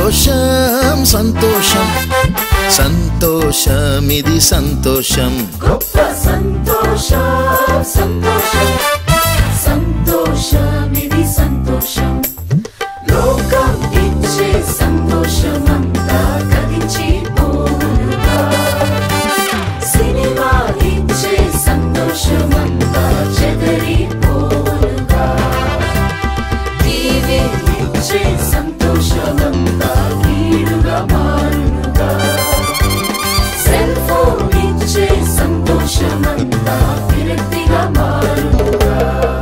సంతోషం సంతోషం సంతోషం ఇది సంతోషం గొప్ప సంతోషం సంతోషం సంతోషం ఇది సంతోషం లోకం ఇచ్చే సంతోషమంతా గతించి పోవునుగా సినిమా ఇచ్చే సంతోషమంతా చెదరి పోవునుగా టీవీ ఇచ్చే సంతోషమంతా కీడుగా మారునుగా సెల్ ఫోన్ ఇచ్చే సంతోషమంతా విరక్తిగా మారునుగా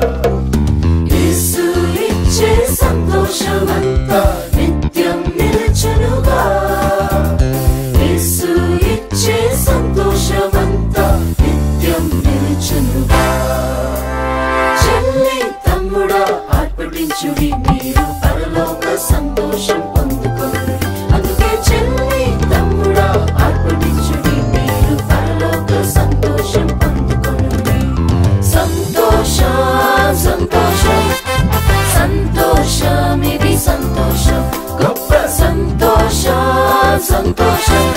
యేసు ఇచ్చే సంతోషమంతా నిత్యం నిలచునుగా యేసు ఇచ్చే సంతోషమంతా నిత్యం నిలుచునుగా చెల్లి తమ్ముడా ఆర్పటించుడి మీరు పరలోక సంతోషం పొందుకోండి అందుకే చెల్లి తమ్ముడా ఆర్పటించుడి మీరు పరలోక సంతోషం పొందుకోండి సంతోషం సంతోషం సంతోషం ఇది సంతోషం గొప్ప సంతోషం సంతోషం